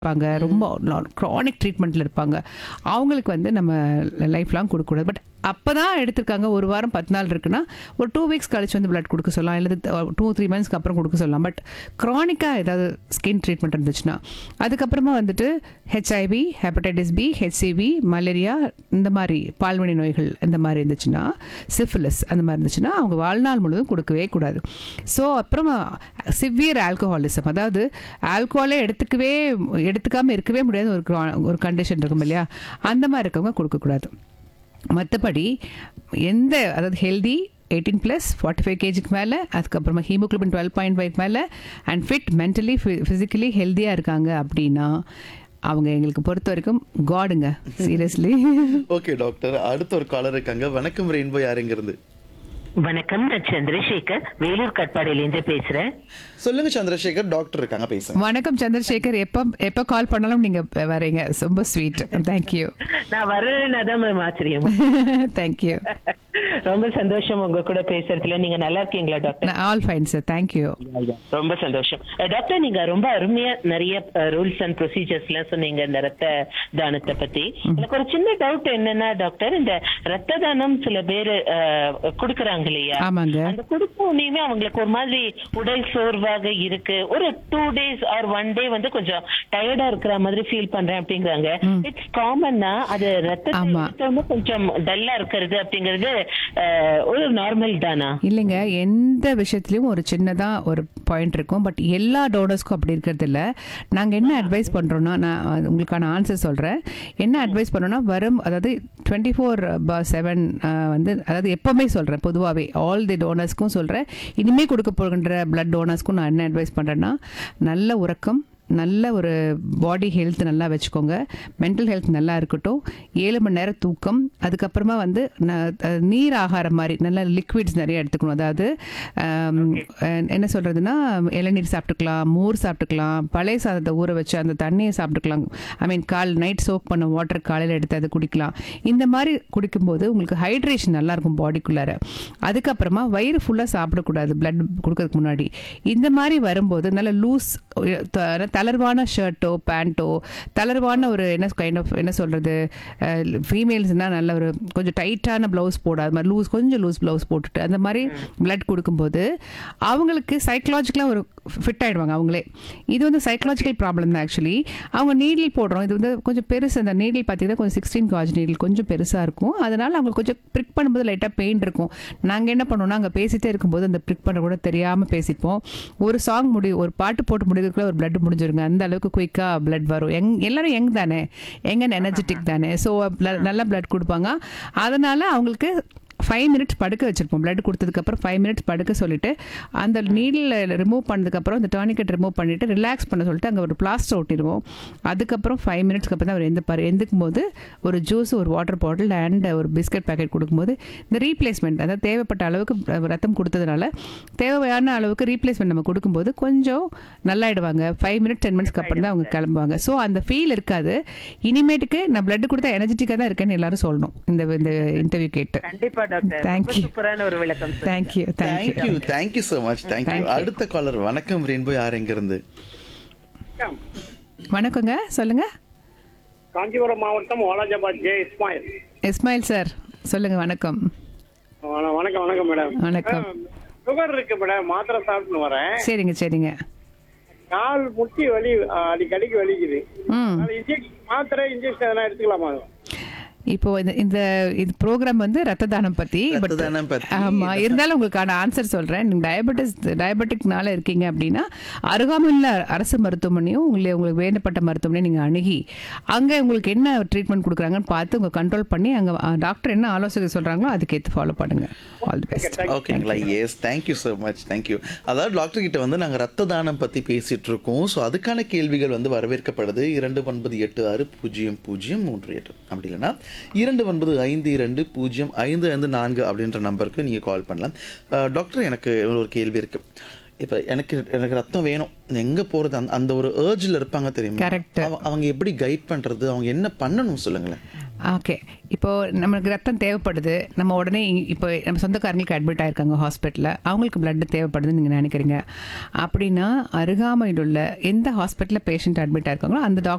இருப்பாங்க ரொம்ப க்ரானிக் ட்ரீட்மெண்ட்டில் இருப்பாங்க அவங்களுக்கு வந்து நம்ம லைஃப் லாங் கொடுக்கக்கூடாது பட் அப்போ தான் எடுத்திருக்காங்க ஒரு வாரம் பத்து நாள் இருக்குன்னா ஒரு டூ வீக்ஸ் கழிச்சு வந்து பிளட் கொடுக்க சொல்லலாம் இல்லை டூ த்ரீ மந்த்ஸ்க்கு அப்புறம் கொடுக்க சொல்லலாம் பட் க்ரானிக்காக ஏதாவது ஸ்கின் ட்ரீட்மெண்ட் இருந்துச்சுன்னா அதுக்கப்புறமா வந்துட்டு HIV hepatitis B HCV malaria இந்த மாதிரி பால்வழி நோய்கள் இந்த மாதிரி இருந்துச்சுன்னா சிஃபிலிஸ் அந்த மாதிரி இருந்துச்சுன்னா அவங்க வாழ்நாள் முழுவதும் கொடுக்கவே கூடாது ஸோ அப்புறமா சிவியர் ஆல்கஹாலிசம் அதாவது ஆல்கஹாலே எடுத்துக்கவே எடுத்துக்காமல் இருக்கவே முடியாத ஒரு cro- ஒரு கண்டிஷன் இருக்கும் இல்லையா அந்த மாதிரி இருக்கவங்க கொடுக்கக்கூடாது மற்றபடி எந்த அதாவது healthy eighteen plus forty five கேஜிக்கு மேலே அதுக்கப்புறமா ஹீமோக்ளோபின் டுவெல் பாயிண்ட் ஃபைவ் மேலே அண்ட் ஃபிட் மென்டலி ஃபிசிக்கலி ஹெல்த்தியாக இருக்காங்க அப்படின்னா அவங்க எங்களுக்கு பொறுத்த வரைக்கும் காடுங்க சீரியஸ்லி ஓகே டாக்டர் அடுத்த ஒரு காலர் இருக்காங்க வணக்கம் ரெயின்போ யாருங்கிறது வணக்கம் நான் சந்திரசேகர் வேலூர் கட்பாடியிலேருந்து பேசுறேன் சொல்லுங்க சந்திரசேகர் டாக்டர் இருக்காங்க பேசுங்க வணக்கம் சந்திரசேகர் எப்போ எப்போ கால் பண்ணாலும் நீங்கள் வரீங்க ரொம்ப ஸ்வீட் தேங்க்யூ நான் வர்றேன்னா தான் மேம் ஆச்சரியம் தேங்க்யூ ரொம்ப சந்தோஷம் உங்க கூட பேசுறதுல நீங்க நல்லா இருக்கீங்களா doctor all fine sir thank you ரொம்ப சந்தோஷம் அஹ், டாக்டர் நீங்க ரொம்ப அருமையா நிறைய ரூல்ஸ் அண்ட் ப்ரொசீஜர்ஸ் எல்லாம் சொன்னீங்க இந்த ரத்த தானத்தை பத்தி எனக்கு ஒரு சின்ன டவுட் என்னன்னா டாக்டர் இந்த ரத்த தானம் சில பேர் கொடுக்கறாங்க இல்லையா ஆமாங்க அந்த கொடுக்கும் உடனேயுமே அவங்களுக்கு ஒரு மாதிரி உடல் சோர்வாக இருக்கு ஒரு two days or one day வந்து கொஞ்சம் டயர்டா இருக்கிற மாதிரி ஃபீல் பண்றேன் அப்படிங்கிறாங்க இட்ஸ் காமன்னா அது ரத்தத்தை ஆமா. எடுத்தோம்னா கொஞ்சம் டல்லா இருக்கிறது அப்படிங்கிறது அஹ், ஒரு நார்மல் தானா இல்லைங்க எந்த விஷயத்துலையும் ஒரு சின்னதாக ஒரு பாயிண்ட் இருக்கும் பட் எல்லா டோனர்ஸ்க்கும் அப்படி இருக்கிறது இல்லை நாங்கள் என்ன அட்வைஸ் பண்ணுறோன்னா நான் அது உங்களுக்கான ஆன்சர் சொல்கிறேன் என்ன அட்வைஸ் பண்ணோன்னா வரும் அதாவது டுவெண்ட்டி ஃபோர் செவன் வந்து அதாவது எப்போவுமே சொல்கிறேன் பொதுவாகவே ஆல் தி டோனர்ஸ்க்கும் சொல்கிறேன் இனிமேல் கொடுக்க போகின்ற பிளட் டோனர்ஸ்க்கும் நான் என்ன அட்வைஸ் பண்ணுறேன்னா நல்ல உறக்கம் நல்ல ஒரு பாடி ஹெல்த் நல்லா வச்சுக்கோங்க மென்டல் ஹெல்த் நல்லா இருக்கட்டும் ஏழு மணி நேரம் தூக்கம் அதுக்கப்புறமா வந்து ந- அஹ் நீர் ஆகாரம் மாதிரி நல்ல லிக்விட்ஸ் நிறைய எடுத்துக்கணும் அதாவது ஆம், அஹ் என்ன சொல்கிறதுனா இளநீர் சாப்பிட்டுக்கலாம் மோர் சாப்பிட்டுக்கலாம் பழைய சாதத்தை ஊற வச்சு அந்த தண்ணியை சாப்பிட்டுக்கலாம் ஐ மீன் கால் நைட் சோக் பண்ண வாட்டர் காலையில் எடுத்து அதை குடிக்கலாம் இந்த மாதிரி குடிக்கும்போது உங்களுக்கு ஹைட்ரேஷன் நல்லா இருக்கும் பாடிக்குள்ளார அதுக்கப்புறமா வயிறு ஃபுல்லாக சாப்பிடக்கூடாது பிளட் கொடுக்கறதுக்கு முன்னாடி இந்த மாதிரி வரும்போது நல்ல லூஸ் தளர்வான ஷர்ட்டோ பேண்ட்டோ தளர்வான ஒரு என்ன கைண்ட் ஆஃப் என்ன சொல்கிறது ஃபீமேல்ஸ்னால் நல்ல ஒரு கொஞ்சம் டைட்டான ப்ளவுஸ் போடாத மாதிரி லூஸ் கொஞ்சம் லூஸ் ப்ளவுஸ் போட்டுட்டு அந்த மாதிரி பிளட் கொடுக்கும்போது அவங்களுக்கு சைக்கலாஜிக்கலாக ஒரு ஃபிட் ஆகிடுவாங்க அவங்களே இது வந்து சைக்கலாஜிக்கல் ப்ராப்ளம் தான் ஆக்சுவலி அவங்க நீடில் போடுறோம் இது வந்து கொஞ்சம் பெருசு அந்த நீடில் பார்த்தீங்கன்னா கொஞ்சம் சிக்ஸ்டீன் காஜ் நீடில் கொஞ்சம் பெருசாக இருக்கும் அதனால் அவங்க கொஞ்சம் ப்ரிக் பண்ணும்போது லைட்டாக பெயின் இருக்கும் நாங்கள் என்ன பண்ணுவோம்னா அங்கே பேசிட்டே இருக்கும்போது அந்த ப்ரிக் பண்ண கூட தெரியாமல் பேசிப்போம் ஒரு சாங் முடி ஒரு பாட்டு போட்டு முடிக்கிறதுக்குள்ள ஒரு பிளட் முடிஞ்சிருங்க அந்த அளவுக்கு குயிக்காக பிளட் வரும் எங் எல்லாரும் யங் தானே எங்க எனர்ஜெட்டிக் தானே ஸோ நல்லா பிளட் கொடுப்பாங்க அதனால் அவங்களுக்கு ஃபைவ் மினிட்ஸ் படுக்க வச்சிருப்போம் பிளட் கொடுத்ததுக்கப்புறம் ஃபைவ் மினிட்ஸ் படுக்க சொல்லிட்டு அந்த நீடில் ரிமூவ் பண்ணதுக்கப்புறம் அந்த டானிக்கெட் ரிமூவ் பண்ணிட்டு ரிலாக்ஸ் பண்ண சொல்லிட்டு அங்கே ஒரு பிளாஸ்டர் ஒட்டிடுவோம் அதுக்கப்புறம் ஃபைவ் மினிட்ஸ்க்கு அப்புறம் தான் அவர் எந்திப்பார் எந்திக்கும் போது ஒரு ஜூஸ் ஒரு வாட்டர் பாட்டில் அண்ட் ஒரு பிஸ்கட் பேக்கெட் கொடுக்கும்போது இந்த ரீப்ளேஸ்மெண்ட் அதாவது தேவைப்பட்ட அளவுக்கு ரத்தம் கொடுத்ததுனால தேவையான அளவுக்கு ரீப்ளேஸ்மெண்ட் நம்ம கொடுக்கும்போது கொஞ்சம் நல்லாயிடுவாங்க ஃபைவ் மினிட்ஸ் டென் மினிட்ஸ்க்கு அப்புறம் தான் அவங்க கிளம்புவாங்க ஸோ அந்த ஃபீல் இருக்காது இனிமேட்டுக்கு நான் பிளட் கொடுத்தா எனர்ஜெட்டிக்காக தான் இருக்கேன்னு எல்லாரும் சொல்லணும் இந்த இந்த இன்டர்வியூ கேட்டு கண்டிப்பா டாக்டர் Thank ரொம்ப you. சூப்பரான ஒரு விளக்கம் sir. Thank you thank you thank you thank you so much Thank thank you you. அடுத்த காலர் வணக்கம் ரெயின்போ யார் எங்கிருந்து வணக்கங்க சொல்லுங்க காஞ்சிபுரம் மாவட்டம் வாலாஜாபாத் ஜே இஸ்மாயில் இஸ்மாயில் சார் சொல்லுங்க வணக்கம் வண- வணக்கம் வணக்கம் மேடம் வணக்கம் சுகர் இருக்கு மேடம் மாத்திரை சாப்பிட்டுன்னு வரேன் சரிங்க சரிங்க கால் முட்டி வலி அஹ், அடிக்கடிக்கு வலிக்குது ம் அது இன்ஜெக்ஷன் மாத்திரை இன்ஜெக்ஷன் எதனா எடுத்துக்கலாமா இப்போ இந்த இந்த இது ப்ரோக்ராம் வந்து ரத்த தானம் பத்தி ரத்த but- தானம் பத்தி. ஆமா இருந்தாலும் உங்களுக்கான ஆன்சர் சொல்றேன் நீங்க டயபெட்டிஸ் டயபெட்டிக்னால இருக்கீங்க அப்படின்னா அருகாமையில் அரசு மருத்துவமனையும் உங்களை உங்களுக்கு வேண்டப்பட்ட மருத்துவமனையும் நீங்க அணுகி அங்க உங்களுக்கு என்ன ட்ரீட்மெண்ட் கொடுக்குறாங்கன்னு பார்த்து உங்க கண்ட்ரோல் பண்ணி அங்க டாக்டர் என்ன ஆலோசனை சொல்றாங்களோ அதுக்கேற்று ஃபாலோ பண்ணுங்க ஆல் தி பெஸ்ட் ஓகேங்களா yes thank you so much thank you அதாவது டாக்டர் கிட்ட வந்து நாங்கள் ரத்த தானம் பற்றி பேசிட்டு இருக்கோம் ஸோ அதுக்கான கேள்விகள் வந்து வரவேற்கப்படுது இரண்டு ஒன்பது எட்டு ஆறு பூஜ்ஜியம் பூஜ்ஜியம் மூன்று எட்டு அப்படி இல்லைன்னா இரண்டு ஒன்பது ஐந்து இரண்டு பூஜ்ஜியம் ஐந்து ஐந்து நான்கு அப்படின்ற நம்பருக்கு நீங்கள் கால் பண்ணலாம் அஹ், டாக்டர் எனக்கு ஒரு கேள்வி இருக்கு இப்போ எனக்கு எனக்கு ரத்தம் வேணும் எங்கே போகிறது அந்த அந்த ஒரு ஏர்ஜில் இருப்பாங்க தெரியுமா Correct. அவ- அவங்க எப்படி கைட் பண்ணுறது அவங்க என்ன பண்ணணும் சொல்லுங்களேன் ஓகே இப்போ நமக்கு ரத்தம் தேவைப்படுது நம்ம உடனே இ- இப்போ நம்ம சொந்தக்காரங்களுக்கு அட்மிட் ஆயிருக்காங்க ஹாஸ்பிட்டலில் அவங்களுக்கு blood தேவைப்படுதுன்னு நீங்கள் நினைக்கிறீங்க அப்படின்னா அருகாமையில் உள்ள எந்த ஹாஸ்பிட்டலில் பேஷண்ட் அட்மிட் ஆயிருக்காங்களோ அந்த டாக்டர்